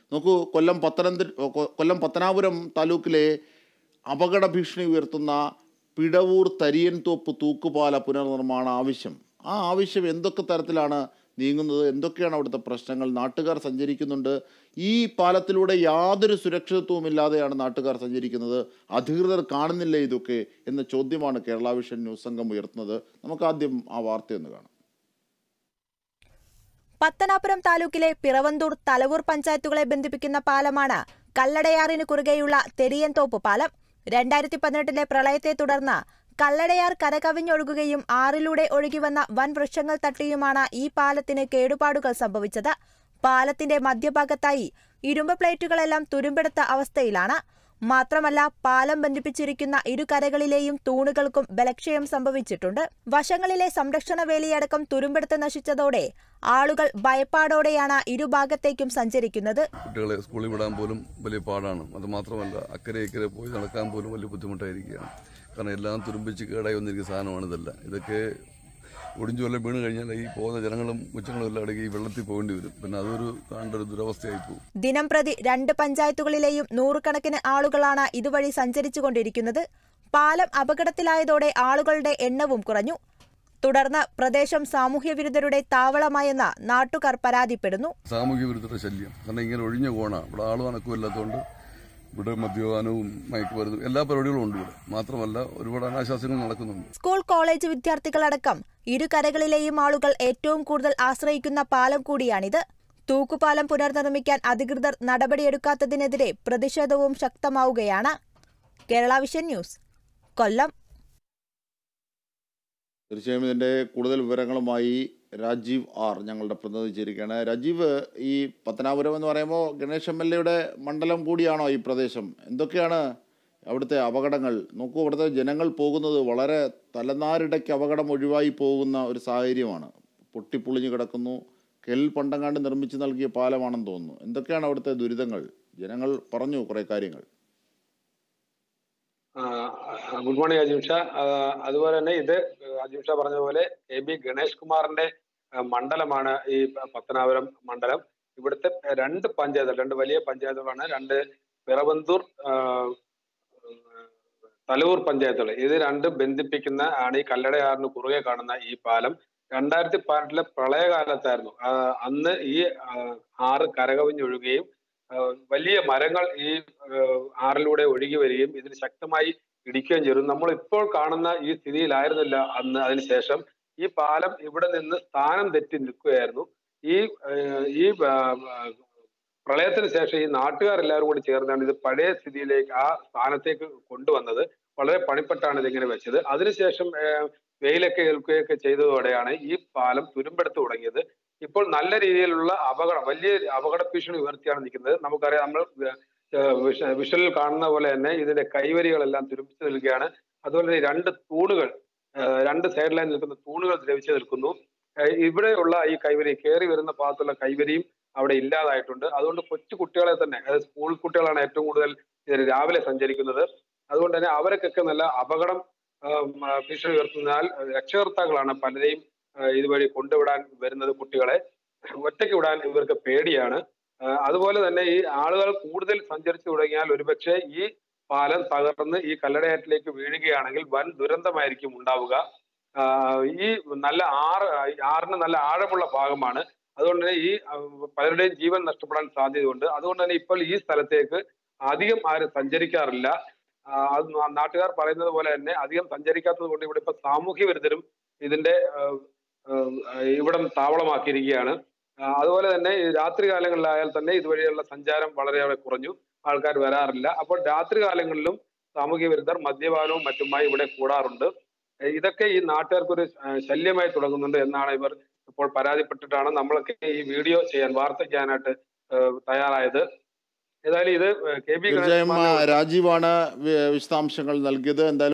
നോക്കൂ കൊല്ലം പത്തനംതിട്ട കൊ- കൊല്ലം പത്തനാപുരം താലൂക്കിലെ അപകട ഭീഷണി ഉയർത്തുന്ന പിടവൂർ തരിയൻതോപ്പ് തൂക്കുപാല പുനർനിർമ്മാണ ആവശ്യം ആ ആവശ്യം എന്തൊക്കെ തരത്തിലാണ് നീങ്ങുന്നത് എന്തൊക്കെയാണ് അവിടുത്തെ പ്രശ്നങ്ങൾ നാട്ടുകാർ സഞ്ചരിക്കുന്നുണ്ട് ഈ പാലത്തിലൂടെ യാതൊരു സുരക്ഷിതത്വവും ഇല്ലാതെയാണ് നാട്ടുകാർ സഞ്ചരിക്കുന്നത് അധികൃതർ കാണുന്നില്ല ഇതൊക്കെ എന്ന ചോദ്യമാണ് കേരള വിഷൻ ന്യൂസ് സംഘം ഉയർത്തുന്നത് നമുക്ക് ആദ്യം ആ വാർത്തയൊന്ന് കാണാം പത്തനാപുരം താലൂക്കിലെ പിറവന്തൂർ തലവൂർ പഞ്ചായത്തുകളെ ബന്ധിപ്പിക്കുന്ന പാലമാണ് കല്ലടയാറിന് കുറുകെയുള്ള തെരിയൻതോപ്പ് പാലം രണ്ടായിരത്തി പതിനെട്ടിലെ പ്രളയത്തെ തുടർന്ന് കല്ലടയാർ കരകവിഞ്ഞൊഴുകുകയും ആറിലൂടെ ഒഴുകിവന്ന വൻ വൃക്ഷങ്ങൾ തട്ടിയുമാണ് ഈ പാലത്തിന് കേടുപാടുകൾ സംഭവിച്ചത് പാലത്തിന്റെ മധ്യഭാഗത്തായി ഇരുമ്പ് പ്ലേറ്റുകളെല്ലാം തുരുമ്പെടുത്ത അവസ്ഥയിലാണ് മാത്രമല്ല പാലം ബന്ധിപ്പിച്ചിരിക്കുന്ന ഇരുകരകളിലെയും തൂണുകൾക്കും ബലക്ഷയം സംഭവിച്ചിട്ടുണ്ട് വശങ്ങളിലെ സംരക്ഷണ വേലിയടക്കം തുരുമ്പെടുത്ത് നശിച്ചതോടെ ആളുകൾ ഭയപ്പാടോടെയാണ് ഇരുഭാഗത്തേക്കും സഞ്ചരിക്കുന്നത് കുട്ടികളെ സ്കൂളിൽ വിടാൻ പോലും വലിയ പാടാണ് അത് മാത്രമല്ല അക്കരെ ഇക്കരെ പോയി നടക്കാൻ പോലും വലിയ ബുദ്ധിമുട്ടായിരിക്കുകയാണ് കാരണം എല്ലാം തുരുമ്പിച്ച് കേടായി വന്നിരിക്കുന്ന സാധനമാണ് ഇതെല്ലാം ഇതൊക്കെ ഒടിഞ്ഞു വല്ലതും വീണ് കഴിഞ്ഞാൽ ഈ പോകുന്ന ജനങ്ങളും കൊച്ചുങ്ങളും എല്ലാം അടങ്ങി ഈ വെള്ളത്തിൽ പോകേണ്ടി വരും പിന്നെ അതൊരു കാണേണ്ട ഒരു ദുരവസ്ഥയായി പോകും ദിനം പ്രതി രണ്ട് പഞ്ചായത്തുകളിലെയും നൂറുകണക്കിന് ആളുകളാണ് ഇതുവഴി സഞ്ചരിച്ചുകൊണ്ടിരിക്കുന്നത് പാലം അപകടത്തിലായതോടെ ആളുകളുടെ എണ്ണവും കുറഞ്ഞു തുടർന്ന് പ്രദേശം സാമൂഹ്യവിരുദ്ധരുടെ താവളമായെന്ന് നാട്ടുകാർ പരാതിപ്പെടുന്നു സാമൂഹ്യ വിരുദ്ധരുടെ ശല്യം കാരണം ഇങ്ങനെ ഒഴിഞ്ഞ കോണാണ് ഇവിടെ ആളും അനക്കവും ഇല്ലാത്തതുകൊണ്ട് ഇവിടെ മദ്യപാനവും മയക്കുമരുന്നും എല്ലാ പരിപാടികളും ഉണ്ട് ഇവിടെ മാത്രമല്ല ഒരുപാട് അനാശാസ്യങ്ങൾ നടക്കുന്നുണ്ട് സ്കൂൾ കോളേജ് വിദ്യാർത്ഥികളടക്കം ഇരുകരകളിലെയും ആളുകൾ ഏറ്റവും കൂടുതൽ ആശ്രയിക്കുന്ന പാലം കൂടിയാണിത് തൂക്കുപാലം പുനർനിർമ്മിക്കാൻ അധികൃതർ നടപടിയെടുക്കാത്തതിനെതിരെ പ്രതിഷേധവും ശക്തമാവുകയാണ് കേരള വിഷൻ ന്യൂസ് കൊല്ലം തീർച്ചയായും ഇതിൻ്റെ കൂടുതൽ വിവരങ്ങളുമായി രാജീവ് ആർ ഞങ്ങളുടെ പ്രതിനിധി ചേരുകയാണ് രാജീവ് ഈ പത്തനാപുരം എന്ന് പറയുമ്പോൾ ഗണേഷ് എം എൽ എയുടെ മണ്ഡലം കൂടിയാണോ ഈ പ്രദേശം എന്തൊക്കെയാണ് അവിടുത്തെ അപകടങ്ങൾ നോക്കൂ അവിടുത്തെ ജനങ്ങൾ പോകുന്നത് വളരെ തലനാരിടയ്ക്ക് അപകടം ഒഴിവായി പോകുന്ന ഒരു സാഹചര്യമാണ് പൊട്ടിപ്പൊളിഞ്ഞു കിടക്കുന്നു കെൽ പണ്ടങ്ങാണ്ട് നിർമ്മിച്ച് നൽകിയ പാലമാണെന്ന് തോന്നുന്നു എന്തൊക്കെയാണ് അവിടുത്തെ ദുരിതങ്ങൾ ജനങ്ങൾ പറഞ്ഞു കുറേ കാര്യങ്ങൾ ഗുഡ് മോർണിംഗ് അജിംഷ അതുപോലെ തന്നെ ഇത് അജിംഷ പറഞ്ഞതുപോലെ എ ബി ഗണേഷ് കുമാറിന്റെ ആ, മണ്ഡലമാണ് ഈ പത്തനാപുരം മണ്ഡലം ഇവിടുത്തെ രണ്ട് പഞ്ചായത്തുകൾ രണ്ട് വലിയ പഞ്ചായത്തുകളാണ് രണ്ട് പിറവന്തൂർ ആ, തലൂർ പഞ്ചായത്തുകൾ ഇത് രണ്ടും ബന്ധിപ്പിക്കുന്ന ആണ് ഈ കല്ലടയാറിന് കുറുകെ കാണുന്ന ഈ പാലം രണ്ടായിരത്തി പതിനെട്ടിലെ പ്രളയകാലത്തായിരുന്നു ആ, അന്ന് ഈ ആ, ആറ് കരകവിഞ്ഞൊഴുകുകയും ആ, വലിയ മരങ്ങൾ ഈ ആ, ആറിലൂടെ ഒഴുകി വരികയും ഇതിന് ശക്തമായി ഇടിക്കുകയും ചെയ്തു നമ്മൾ ഇപ്പോൾ കാണുന്ന ഈ സ്ഥിതിയിലായിരുന്നില്ല അന്ന് അതിനുശേഷം ഈ പാലം ഇവിടെ നിന്ന് സ്ഥാനം തെറ്റി നിൽക്കുകയായിരുന്നു ഈ ആ, ഈ ആ, ആ, പ്രളയത്തിന് ശേഷം ഈ നാട്ടുകാരെല്ലാവരും കൂടി ചേർന്നാണ് ഇത് പഴയ സ്ഥിതിയിലേക്ക് ആ സ്ഥാനത്തേക്ക് കൊണ്ടുവന്നത് വളരെ പണിപ്പെട്ടാണ് ഇതിങ്ങനെ വെച്ചത് അതിനുശേഷം ആ, വെയിലൊക്കെ ഏൽക്കുകയൊക്കെ ചെയ്തതോടെയാണ് ഈ പാലം തുരുമ്പെടുത്ത് തുടങ്ങിയത് ഇപ്പോൾ നല്ല രീതിയിലുള്ള അപകടം വലിയ അപകട ഭീഷണി ഉയർത്തിയാണ് നിൽക്കുന്നത് നമുക്കറിയാം നമ്മൾ വിഷലിൽ കാണുന്ന പോലെ തന്നെ ഇതിന്റെ കൈവരികളെല്ലാം തുരുമ്പിച്ച് നിൽക്കുകയാണ് അതുപോലെ തന്നെ രണ്ട് തൂണുകൾ ആ, രണ്ട് സൈഡിലായി നിൽക്കുന്ന തൂണുകൾ ദ്രവിച്ച് നിൽക്കുന്നു ആ, ഇവിടെയുള്ള ഈ കൈവരി കയറി വരുന്ന ഭാഗത്തുള്ള കൈവരിയും അവിടെ ഇല്ലാതായിട്ടുണ്ട് അതുകൊണ്ട് കൊച്ചു കുട്ടികളെ തന്നെ അതായത് സ്കൂൾ കുട്ടികളാണ് ഏറ്റവും കൂടുതൽ ഇതിൽ രാവിലെ സഞ്ചരിക്കുന്നത് അതുകൊണ്ട് തന്നെ അവർക്കൊക്കെ നല്ല അപകടം ആ, മ, ഭീഷണി ഉയർത്തുന്നതിനാൽ രക്ഷകർത്താക്കളാണ് പലരെയും ആ, ഇതുവഴി കൊണ്ടുവിടാൻ വരുന്നത് കുട്ടികളെ ഒറ്റയ്ക്ക് വിടാൻ ഇവർക്ക് പേടിയാണ് ആ, അതുപോലെ തന്നെ ഈ ആളുകൾ കൂടുതൽ സഞ്ചരിച്ചു തുടങ്ങിയാൽ ഒരുപക്ഷെ ഈ പാലം തകർന്ന് ഈ കല്ലടയാറ്റിലേക്ക് വീഴുകയാണെങ്കിൽ വൻ ദുരന്തമായിരിക്കും ഉണ്ടാവുക ആ, ഈ നല്ല ആറ് ആറിന് നല്ല ആഴമുള്ള ഭാഗമാണ് അതുകൊണ്ട് തന്നെ ഈ ആ, പലരുടെയും ജീവൻ നഷ്ടപ്പെടാൻ സാധ്യതയുണ്ട് അതുകൊണ്ട് തന്നെ ഇപ്പോൾ ഈ സ്ഥലത്തേക്ക് അധികം ആരും സഞ്ചരിക്കാറില്ല ആ, അത് നാ- നാട്ടുകാർ പറയുന്നത് പോലെ തന്നെ അധികം സഞ്ചരിക്കാത്തത് കൊണ്ട് ഇവിടെ ഇപ്പൊ സാമൂഹ്യ വിരുദ്ധരും ഇതിന്റെ ആ, ആ, ഇവിടം താവളമാക്കിയിരിക്കുകയാണ് ആ, അതുപോലെ തന്നെ ഈ രാത്രി കാലങ്ങളിലായാൽ തന്നെ ഇതുവഴിയുള്ള സഞ്ചാരം വളരെയേറെ കുറഞ്ഞു ആൾക്കാർ വരാറില്ല അപ്പോൾ രാത്രി കാലങ്ങളിലും സാമൂഹ്യ വിരുദ്ധർ മദ്യപാനവും മറ്റുമായി ഇവിടെ കൂടാറുണ്ട് ഏ, ഇതൊക്കെ ഈ നാട്ടുകാർക്കൊരു ആ, ശല്യമായി തുടങ്ങുന്നുണ്ട് എന്നാണ് ഇവർ ഇപ്പോൾ പരാതിപ്പെട്ടിട്ടാണ് നമ്മളൊക്കെ ഈ വീഡിയോ ചെയ്യാൻ വാർത്ത ചെയ്യാനായിട്ട് ആ, തയ്യാറായത് ഏതായാലും ഇത് കെ ബി തീർച്ചയായും ആ, രാജീവാണ് വി- വിശദാംശങ്ങൾ നൽകിയത് എന്തായാലും